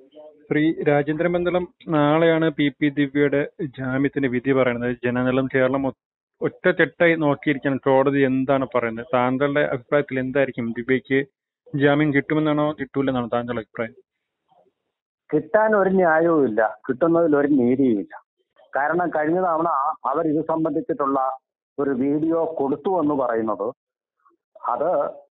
ശ്രീ രാജേന്ദ്ര മന്ദലം നാളെയാണ് P P ദിവ്യയുടെ ജാമ്യത്തിന് വിധി പറയുന്നത് ജനനലം കേരളം ഒ- ഒറ്റക്കെട്ടായി നോക്കിയിരിക്കണം കോടതി എന്താണ് പറയുന്നത് താങ്കളുടെ അഭിപ്രായത്തിൽ എന്തായിരിക്കും ദിവ്യക്ക് ജാമ്യം കിട്ടുമെന്നാണോ കിട്ടൂലെന്നാണോ താങ്കളുടെ അഭിപ്രായം കിട്ടാൻ ഒരു ന്യായവും ഇല്ല കിട്ടുന്നതിൽ ഒരു നീതിയുമില്ല കാരണം കഴിഞ്ഞ തവണ അവർ ഇത് സംബന്ധിച്ചിട്ടുള്ള ഒരു വീഡിയോ കൊടുത്തു എന്ന് പറയുന്നത് അത്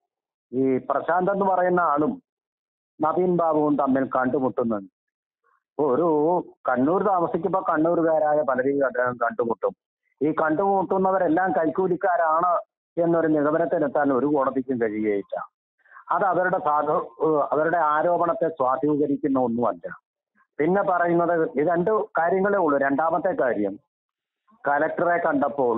ഈ പ്രശാന്ത് എന്ന് പറയുന്ന ആളും നവീൻ ബാബുവും തമ്മിൽ കണ്ടുമുട്ടുന്നുണ്ട് ഇപ്പൊ ഒരു കണ്ണൂർ താമസിക്കുമ്പോൾ കണ്ണൂരുകാരായ പലരെയും അദ്ദേഹം കണ്ടുമുട്ടും ഈ കണ്ടുമുട്ടുന്നവരെല്ലാം കൈക്കൂലിക്കാരാണ് എന്നൊരു നിഗമനത്തിലെത്താൻ ഒരു കോടതിക്കും കഴിയുകയില്ല അത് അവരുടെ സാധു ഏഹ് അവരുടെ ആരോപണത്തെ സ്വാധീകരിക്കുന്ന ഒന്നുമല്ല പിന്നെ പറയുന്നത് ഈ രണ്ട് കാര്യങ്ങളേ ഉള്ളൂ രണ്ടാമത്തെ കാര്യം കലക്ടറെ കണ്ടപ്പോൾ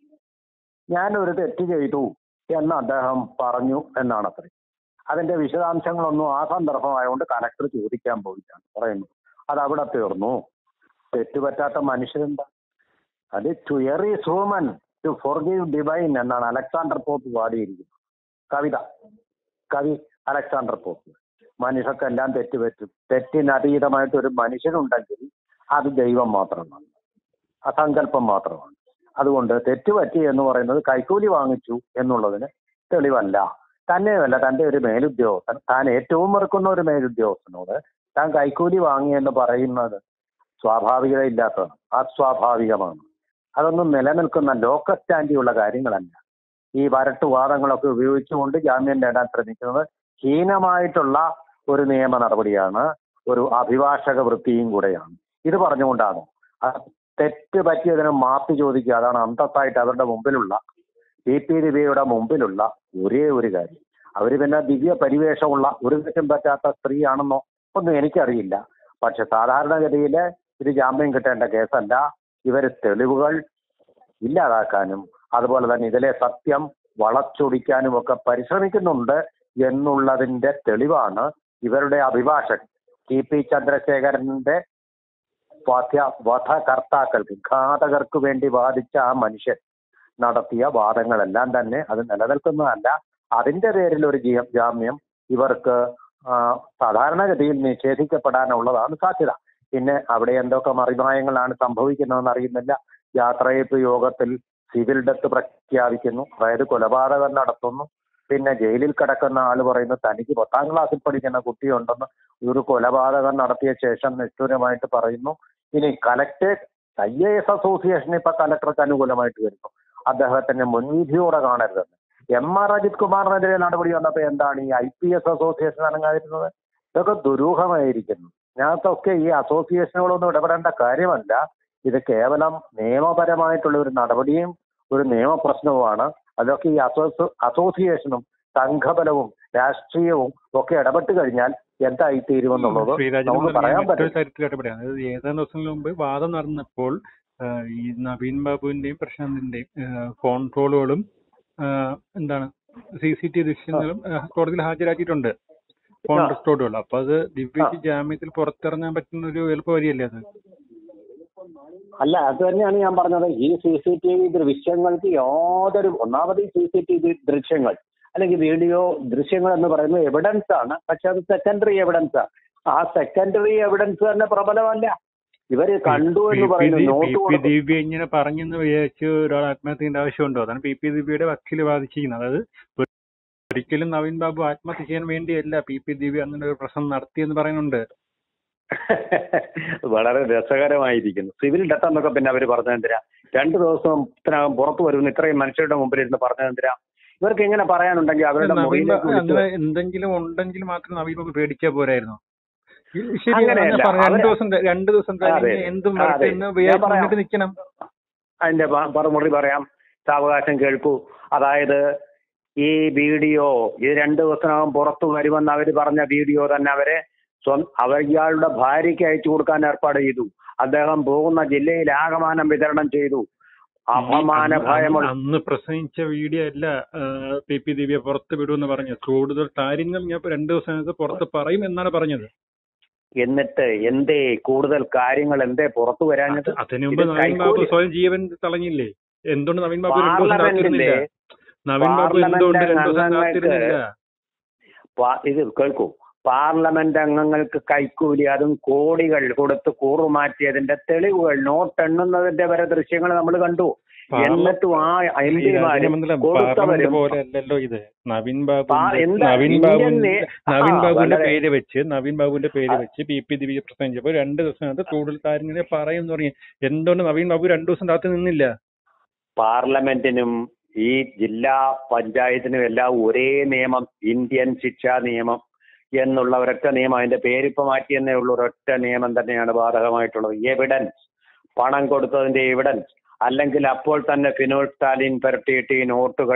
ഞാൻ ഒരു തെറ്റ് ചെയ്തു എന്ന് അദ്ദേഹം പറഞ്ഞു എന്നാണ് അത്ര അതിന്റെ വിശദാംശങ്ങളൊന്നും ആ സന്ദർഭമായതുകൊണ്ട് കലക്ടർ ചോദിക്കാൻ പോയില്ല പറയുന്നു അത് അവിടെ തീർന്നു തെറ്റുപറ്റാത്ത മനുഷ്യരുണ്ട് അത് to is human to forgive divine എന്നാണ് അലക്സാണ്ടർ പോപ്പ് പാടിയിരിക്കുന്നത് കവിത കവി അലക്സാണ്ടർ പോപ്പ് മനുഷ്യർക്കെല്ലാം തെറ്റ് പറ്റും തെറ്റിനതീതമായിട്ട് ഒരു മനുഷ്യനുണ്ടെങ്കിൽ അത് ദൈവം മാത്രമാണ് അസങ്കല്പം മാത്രമാണ് അതുകൊണ്ട് തെറ്റ് പറ്റി എന്ന് പറയുന്നത് കൈക്കൂലി വാങ്ങിച്ചു എന്നുള്ളതിന് തെളിവല്ല തന്നെയുമല്ല തന്റെ ഒരു മേലുദ്യോഗസ്ഥൻ താൻ ഏറ്റവും വെറുക്കുന്ന ഒരു മേലുദ്യോഗസ്ഥനോട് താൻ കൈക്കൂലി വാങ്ങി എന്ന് പറയുന്നത് സ്വാഭാവികതയില്ലാത്തതാണ് അസ്വാഭാവികമാണ് അതൊന്നും നിലനിൽക്കുന്ന ലോക സ്റ്റാൻഡിയുള്ള കാര്യങ്ങളല്ല ഈ വരട്ടുവാദങ്ങളൊക്കെ ഉപയോഗിച്ചുകൊണ്ട് ജാമ്യം നേടാൻ ശ്രമിക്കുന്നത് ഹീനമായിട്ടുള്ള ഒരു നിയമ നടപടിയാണ് ഒരു അഭിഭാഷക വൃത്തിയും കൂടെയാണ് ഇത് പറഞ്ഞുകൊണ്ടാണ് ആ തെറ്റ് പറ്റിയതിന് മാപ്പ് ചോദിക്കുക അതാണ് അന്തത്തായിട്ട് അവരുടെ മുമ്പിലുള്ള പി പി ദിവ്യയുടെ മുമ്പിലുള്ള ഒരേ ഒരു കാര്യം അവര് പിന്നെ ദിവ്യ പരിവേഷമുള്ള ഒരു തെറ്റും പറ്റാത്ത സ്ത്രീയാണെന്നോ ഒന്നും എനിക്കറിയില്ല പക്ഷെ സാധാരണഗതിയിൽ ഇത് ജാമ്യം കിട്ടേണ്ട കേസല്ല ഇവർ തെളിവുകൾ ഇല്ലാതാക്കാനും അതുപോലെ തന്നെ ഇതിലെ സത്യം വളച്ചൊടിക്കാനും ഒക്കെ പരിശ്രമിക്കുന്നുണ്ട് എന്നുള്ളതിന്റെ തെളിവാണ് ഇവരുടെ അഭിഭാഷകൻ ടി പി ചന്ദ്രശേഖരന്റെ വധ വധകർത്താക്കൾക്ക് ഘാതകർക്ക് വേണ്ടി വാദിച്ച ആ മനുഷ്യൻ നടത്തിയ വാദങ്ങളെല്ലാം തന്നെ അത് നിലനിൽക്കുന്നതല്ല അതിന്റെ പേരിൽ ഒരു ജീ- ജാമ്യം ഇവർക്ക് ആ, സാധാരണഗതിയിൽ നിഷേധിക്കപ്പെടാനുള്ളതാണ് സാധ്യത പിന്നെ അവിടെ എന്തൊക്കെ മറിമായങ്ങളാണ് സംഭവിക്കുന്നതെന്ന് അറിയുന്നില്ല യാത്രയപ്പ് യോഗത്തിൽ സിവിൽ ഡെത്ത് പ്രഖ്യാപിക്കുന്നു അതായത് കൊലപാതകം നടത്തുന്നു പിന്നെ ജയിലിൽ കിടക്കുന്ന ആള് പറയുന്നു തനിക്ക് പത്താം ക്ലാസ്സിൽ പഠിക്കുന്ന കുട്ടിയുണ്ടെന്ന് ഒരു കൊലപാതകം നടത്തിയ ശേഷം നിഷ്ഠൂരമായിട്ട് പറയുന്നു ഇനി collectorate I A S association ഇപ്പൊ കലക്ടർക്ക് അനുകൂലമായിട്ട് വരുന്നു അദ്ദേഹത്തിന്റെ മുൻവിധിയോടെ കാണരുതെന്ന് എം ആർ അജിത് കുമാറിനെതിരെ നടപടി വന്നപ്പോ എന്താണ് ഈ ഐ പി എസ് അസോസിയേഷൻ അനങ്ങാതിരുന്നത് ഇതൊക്കെ ദുരൂഹമായിരിക്കുന്നു ഇതിനകത്തൊക്കെ ഈ അസോസിയേഷനുകളൊന്നും ഇടപെടേണ്ട കാര്യമല്ല ഇത് കേവലം നിയമപരമായിട്ടുള്ള ഒരു നടപടിയും ഒരു നിയമപ്രശ്നവുമാണ് അതൊക്കെ ഈ അസോസ് അസോസിയേഷനും സംഘബലവും രാഷ്ട്രീയവും ഒക്കെ ഇടപെട്ട് കഴിഞ്ഞാൽ എന്തായി തീരുമെന്നുള്ളത് ശ്രീരാജൻ നമുക്ക് പറയാൻ മറ്റൊരു പറ്റും കാര്യത്തിൽ ഇടപെടുകയാണ് അതായത് ഏതാനും ദിവസങ്ങൾക്ക് മുമ്പ് വാദം നടന്നപ്പോൾ ആ, ഈ നവീൻ ബാബുവിന്റെയും പ്രശാന്തിന്റെയും ആ, ഫോൺ കോളുകളും ആ, എന്താണ് സി സി ടി ദൃശ്യങ്ങളും ആ, കോടതിയിൽ ഹാജരാക്കിയിട്ടുണ്ട് ഫോൺ ആ. റെക്കോർഡുകൾ അപ്പൊ അത് ദിവ്യക്ക് ജാമ്യത്തിൽ പുറത്തിറങ്ങാൻ പറ്റുന്ന ഒരു എളുപ്പ വഴിയല്ലേ അത് അല്ല അത് തന്നെയാണ് ഞാൻ പറഞ്ഞത് ഈ സി സി ടി വി ദൃശ്യങ്ങൾക്ക് യാതൊരു ഒന്നാമത് ഈ സി സി ടി വി ദൃശ്യങ്ങൾ അല്ലെങ്കിൽ വീഡിയോ ദൃശ്യങ്ങൾ എന്ന് പറയുന്നത് എവിഡൻസ് ആണ് പക്ഷെ അത് സെക്കൻഡറി എവിഡൻസ് ആണ് ആ സെക്കൻഡറി എവിഡൻസ് തന്നെ പ്രബലമല്ല ഇവര് കണ്ടു എന്ന് പറയുന്നു പി നോട്ട് പി കൊടുത്തു ദിവ്യ ഇങ്ങനെ പറഞ്ഞെന്ന് വിചാരിച്ച് ഒരാൾ ആത്മഹത്യ ചെയ്യേണ്ട ആവശ്യമുണ്ടോ അതാണ് പി പി ദിവ്യയുടെ വക്കീല് വാദിച്ചിരിക്കുന്നത് അതായത് ഒരിക്കലും നവീൻ ബാബു ആത്മഹത്യ ചെയ്യാൻ വേണ്ടിയല്ല പി പി ദിവ്യ അങ്ങനെ ഒരു പ്രശ്നം നടത്തിയെന്ന് പറയുന്നുണ്ട് വളരെ രസകരമായിരിക്കുന്നു സിവിൽ ഡെത്ത് എന്നൊക്കെ പിന്നെ അവർ പറഞ്ഞതെന്തിനാ രണ്ടു ദിവസം ഇതിനകം പുറത്തു വരുന്ന ഇത്രയും മനുഷ്യരുടെ മുമ്പിൽ ഇരുന്ന് പറഞ്ഞതെന്തിനാ ഇവർക്ക് ഇങ്ങനെ പറയാനുണ്ടെങ്കിൽ അവരുടെ നവീൻ മുറിയിലേക്ക് ബാബു വിളിച്ചു അങ്ങനെ എന്തെങ്കിലും ഉണ്ടെങ്കിൽ മാത്രം നവീൻ ബാബു പേടിച്ചാ പോരായിരുന്നു ഈ ശരി അങ്ങനെയല്ല. ഞാൻ പറയാം. രണ്ട് അവര് ദിവസം ക- രണ്ട് ദിവസം കഴിഞ്ഞ് അതെ. എന്തും അതെ. വരട്ടെ എന്ന് ഞാൻ വിചാരിച്ച് പറയാം. മുന്നിട്ട് നിൽക്കണം അതിന്റെ പ- മറുപടി പറയാം സാവകാശം കേൾക്കൂ അതായത് ഈ വീഡിയോ ഇത് രണ്ടു ദിവസത്തിനകം പുറത്തു വരുമെന്ന് അവർ പറഞ്ഞ വീഡിയോ തന്നെ അവരെ സ്വന്തം അവർ ഇയാളുടെ ഭാര്യയ്ക്ക് അയച്ചു കൊടുക്കാൻ ഏർപ്പാട് ചെയ്തു അദ്ദേഹം പോകുന്ന ജില്ലയിൽ ആകമാനം വിതരണം ചെയ്തു അപമാന അന്ന് ഭയമുള്ള അന്ന് പ്രസംഗിച്ച വീഡിയോ അല്ല ആ, പി പി ദിവ്യ പുറത്ത് വിടുമെന്ന് പറഞ്ഞത് കൂടുതൽ കാര്യങ്ങൾ ഞാൻ ഇപ്പൊ രണ്ടു ദിവസം പുറത്ത് പറയും എന്നാണ് പറഞ്ഞത് എന്നിട്ട് എന്തേ കൂടുതൽ കാര്യങ്ങൾ എന്തേ പുറത്തു വരാഞ്ഞത് അത് അതിനു മുമ്പ് ഇത് നവീൻ ബാബു കൈക്കൂലി- സ്വയം ജീവൻ തളഞ്ഞില്ലേ എന്തുകൊണ്ട് നവീൻ ബാബു രണ്ടു ദിവസം പാർലമെന്റിലെ കാത്തിരുന്നില്ല നവീൻ ബാബു എന്തുകൊണ്ട് രണ്ടു ദിവസം പാർലമെന്റ് കാത്തിരുന്നില്ല പാ- ഇത് കേൾക്കൂ പാർലമെന്റ് അംഗങ്ങൾക്ക് കൈക്കൂലി അതും കോടികൾ കൊടുത്ത് കൂറുമാറ്റിയതിന്റെ തെളിവുകൾ നോട്ട് എണ്ണുന്നതിന്റെ വരെ ദൃശ്യങ്ങൾ നമ്മൾ കണ്ടു പാർല- എന്നിട്ടും ആ എം ഈ പിമാരും രാജ്യമണ്ഡലം പാർലമെന്റ് കൊടുത്തവരും പോലെ അല്ലല്ലോ ഇത് നവീൻ പാ- ബാബു എന്താ നവീൻ ഇന്ത്യൻ ബാബു നേ- നവീൻ ആ, ബാബുവിന്റെ വളരെ- പേര് വെച്ച് നവീൻ ബാബുവിന്റെ പേര് വെച്ച് പി പി ദിവ്യ പ്രസംഗിച്ചപ്പോ രണ്ട് ദിവസത്തിനകത്ത് കൂടുതൽ കാര്യങ്ങളെ പറയും തുടങ്ങി എന്തുകൊണ്ട് നവീൻ ബാബു രണ്ടു ദിവസം കാത്തു നിന്നില്ല പാർലമെന്റിനും ഈ ജില്ലാ പഞ്ചായത്തിനും എല്ലാം ഒരേ നിയമം ഇന്ത്യൻ ശിക്ഷാ നിയമം എന്നുള്ള ഒരൊറ്റ നിയമം അതിന്റെ പേരിപ്പോ മാറ്റിയെന്നേ ഉള്ളൂ ഒരൊറ്റ നിയമം തന്നെയാണ് ബാധകമായിട്ടുള്ളത് എവിഡൻസ് പണം കൊടുത്തതിന്റെ എവിഡൻസ് അല്ലെങ്കിൽ അപ്പോൾ തന്നെ ഫിനോൾ സ്റ്റാലിൻ പുരട്ടിയിട്ട് ഈ നോട്ടുകൾ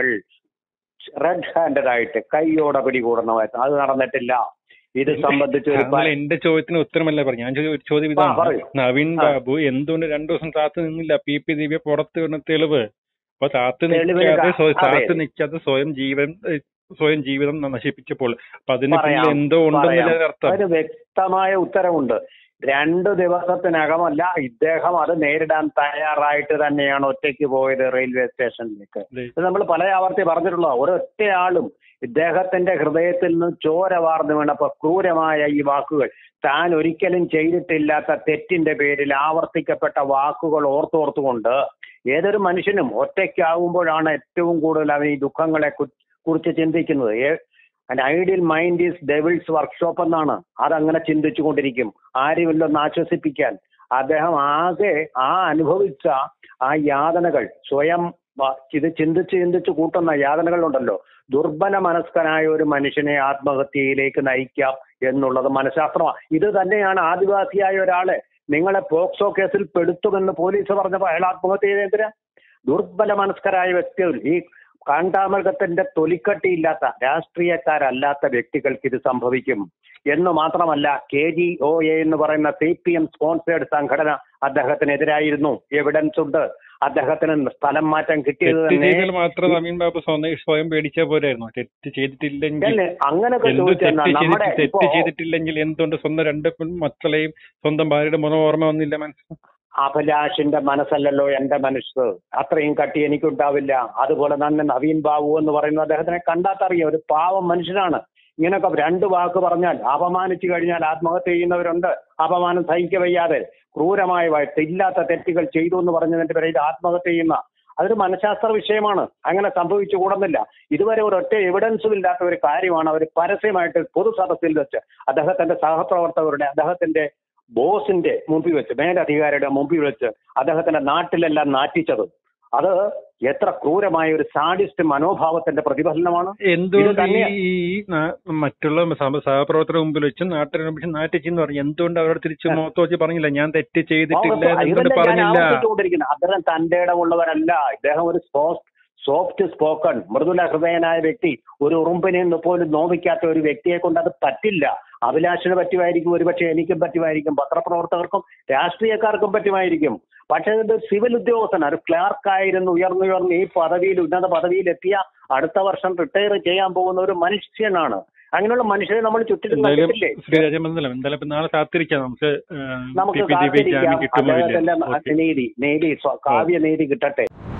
റെഡ് ഹാൻഡഡ് ആയിട്ട് കൈയോടെ പിടികൂടണമായിരുന്നു അത് നടന്നിട്ടില്ല ഇത് സംബന്ധിച്ച് ഒരു താങ്കൾ എന്റെ ചോദ്യത്തിന് ഉത്തരമല്ല പറഞ്ഞു ഞാൻ ചോദിച്ച ഒരു ചോദ്യം ആ, ഇതാണ് പറയൂ. നവീൻ ആ. ബാബു എന്തുകൊണ്ട് രണ്ടു ദിവസം കാത്തു നിന്നില്ല പി പി ദിവ്യ പുറത്ത് വരുന്ന തെളിവ് അപ്പൊ കാത്തു തെളിവിന് നിൽക്കാതെ കാ- സ്വ- അതെ. കാത്തു നിൽക്കാതെ സ്വയം ജീവൻ ഏഹ്, സ്വയം ജീവിതം നശിപ്പിച്ചപ്പോൾ അപ്പൊ അതിന് പിന്നിൽ പറയാം, എന്തോ ഉണ്ടെന്നില്ല പറയാം. അർത്ഥം ഒരു വ്യക്തമായ ഉത്തരവുണ്ട് രണ്ടു ദിവസത്തിനകമല്ല ഇദ്ദേഹം അത് നേരിടാൻ തയ്യാറായിട്ട് തന്നെയാണ് ഒറ്റയ്ക്ക് പോയത് റെയിൽവേ സ്റ്റേഷനിലേക്ക് അതെ. ഇത് നമ്മൾ പല ആവർത്തി പറഞ്ഞിട്ടുള്ള ഒരൊറ്റയാളും ഇദ്ദേഹത്തിന്റെ ഹൃദയത്തിൽ നിന്ന് ചോര വാർന്നു വീണപ്പോ ക്രൂരമായ ഈ വാക്കുകൾ താൻ ഒരിക്കലും ചെയ്തിട്ടില്ലാത്ത തെറ്റിന്റെ പേരിൽ ആവർത്തിക്കപ്പെട്ട വാക്കുകൾ ഓർത്തോർത്തുകൊണ്ട് ഏതൊരു മനുഷ്യനും ഒറ്റയ്ക്കാവുമ്പോഴാണ് ഏറ്റവും കൂടുതൽ അവൻ ഈ ദുഃഖങ്ങളെ കു- കുറിച്ച് ചിന്തിക്കുന്നത് a- an ideal mind is devil's workshop എന്നാണ് അതങ്ങനെ ചിന്തിച്ചു കൊണ്ടിരിക്കും ആരുമില്ലൊന്ന് ആശ്വസിപ്പിക്കാൻ അദ്ദേഹം ആകെ ആ അനുഭവിച്ച ആ യാതനകൾ സ്വയം വ- ഇത് ചിന്തിച്ച് ചിന്തിച്ച് കൂട്ടുന്ന യാതനകളുണ്ടല്ലോ ദുർബല മനസ്കനായ ഒരു മനുഷ്യനെ ആത്മഹത്യയിലേക്ക് നയിക്കാം എന്നുള്ളത് മനഃശാസ്ത്രമാണ് ഇത് തന്നെയാണ് ആദിവാസിയായ ഒരാളെ നിങ്ങളെ പോക്സോ കേസിൽ പെടുത്തുമെന്ന് പോലീസ് പറഞ്ഞപ്പോൾ അയാൾ ആത്മഹത്യ ചെയ്തെന്തിനാ ദുർബല മനസ്കരായ വ്യക്തികൾ ഈ കാണ്ടാമൃഗത്തിന്റെ തൊലിക്കട്ടിയില്ലാത്ത രാഷ്ട്രീയക്കാരല്ലാത്ത വ്യക്തികൾക്ക് ഇത് സംഭവിക്കും എന്ന് മാത്രമല്ല കെ ജി ഒ എ എന്ന് പറയുന്ന സി പി എം സ്പോൺസേഡ് സംഘടന അദ്ദേഹത്തിനെതിരായിരുന്നു എവിഡൻസ് ഉണ്ട് അദ്ദേഹത്തിന് സ്ഥലം മാറ്റം കിട്ടിയത് തെറ്റ് തന്നെ ചെയ്താൽ മാത്രം നവീൻ ബാബു സ്വന്തം സ്വയം പേടിച്ചാൽ പോരായിരുന്നു തെറ്റ് ചെയ്തിട്ടില്ലെങ്കിൽ അല്ലേ? അങ്ങനൊക്കെ എന്ത് ചോദിച്ചാൽ തെറ്റ് നമ്മുടെ ചെയ്തിട്ട് ഇപ്പോ തെറ്റ് ചെയ്തിട്ടില്ലെങ്കിൽ എന്തുകൊണ്ട് സ്വന്തം രണ്ട് പെൺ മക്കളെയും സ്വന്തം ഭാര്യയുടെ മുഖം ഓർമ്മ വന്നില്ല മനസ്സിൽ അഭിലാഷിന്റെ മനസ്സല്ലല്ലോ എന്റെ മനസ്സ് അത്രയും കട്ടി എനിക്കുണ്ടാവില്ല അതുപോലെ തന്നെ നവീൻ ബാബു എന്ന് പറയുന്ന അദ്ദേഹത്തിനെ കണ്ടാത്തറിയാം ഒരു പാവം മനുഷ്യനാണ് ഇങ്ങനൊക്കെ രണ്ട് വാക്ക് പറഞ്ഞാൽ അപമാനിച്ചു കഴിഞ്ഞാൽ ആത്മഹത്യ ചെയ്യുന്നവരുണ്ട് അപമാനം സഹിക്ക വയ്യാതെ ക്രൂരമായ വഴക്ക് ഇല്ലാത്ത തെറ്റുകൾ ചെയ്തു എന്ന് പറഞ്ഞതിന്റെ പേരിൽ ആത്മഹത്യ ചെയ്യുന്ന അതൊരു മനഃശാസ്ത്ര വിഷയമാണ് അങ്ങനെ സംഭവിച്ചു കൂടുന്നില്ല ഇതുവരെ ഒരൊറ്റ എവിഡൻസും ഇല്ലാത്ത ഒരു കാര്യമാണ് അവർ പരസ്യമായിട്ട് പൊതുസദസ്സിൽ വെച്ച് അദ്ദേഹത്തിന്റെ സഹപ്രവർത്തകരുടെ അദ്ദേഹത്തിന്റെ ബോസിന്റെ മുമ്പിൽ വെച്ച് മേലധികാരിയുടെ മുമ്പിൽ വെച്ച് അദ്ദേഹത്തിന്റെ നാട്ടിലെല്ലാം നാറ്റിച്ചത് അത് എത്ര ക്രൂരമായ ഒരു സാഡിസ്റ്റ് മനോഭാവത്തിന്റെ പ്രതിഫലനമാണ് എന്തുകൊണ്ട് ഇത് തന്നെ- ഈ ഈ നാ- മറ്റുള്ള സഹ- സഹപ്രവർത്തകരുടെ മുമ്പിൽ വെച്ച് നാട്ടിനെ പക്ഷെ നാട്ടിച്ചെന്ന് പറഞ്ഞു എന്തുകൊണ്ട് അവരോട് തിരിച്ച് മുഖത്ത് വെച്ച് പറഞ്ഞില്ല ഞാൻ തെറ്റ് ചെയ്തിട്ടില്ല എന്തുകൊണ്ട് ഇതല്ലേ ഞാൻ പറഞ്ഞില്ല ആവർത്തിച്ചുകൊണ്ടിരിക്കുന്നത് അദ്ദേഹം തന്റെ ഇടമുള്ളവരല്ല ഇദ്ദേഹം ഒരു സോഫ്റ്റ് സ്പോക്കൺ മൃദുല ഹൃദയനായ വ്യക്തി ഒരു ഉറുമ്പിനെ ഒന്ന് പോലും നോവിക്കാത്ത ഒരു വ്യക്തിയെ കൊണ്ട് അത് പറ്റില്ല അഭിലാഷിന് പറ്റുമായിരിക്കും ഒരുപക്ഷെ എനിക്കും പറ്റുമായിരിക്കും പത്രപ്രവർത്തകർക്കും രാഷ്ട്രീയക്കാർക്കും പറ്റുമായിരിക്കും പക്ഷേ ഇത് സിവിൽ ഉദ്യോഗസ്ഥൻ ഒരു ക്ലാർക്കായിരുന്നു ഉയർന്നുയർന്ന് ഈ പദവിയിൽ ഉന്നത പദവിയിലെത്തിയ അടുത്ത വർഷം റിട്ടയർ ചെയ്യാൻ പോകുന്ന ഒരു മനുഷ്യനാണ് അങ്ങനെയുള്ള മനുഷ്യരെ നമ്മൾ ചുറ്റിലും എന്തായാലും കണ്ടിട്ടില്ലേ ശ്രീരാജമന്ദലം എന്തായാലും ഇപ്പൊ നാളെ കാത്തിരിക്കാം നമുക്ക് നമുക്ക് പി പി ദിവ്യ ജാമ്യം കാത്തിരിക്കാം കിട്ടുമോ ഇല്ലേ അദ്ദേഹത്തിന്റെ ഓക്കെ നീതി നീതി സ്വ- കാവ്യ നീതി കിട്ടട്ടെ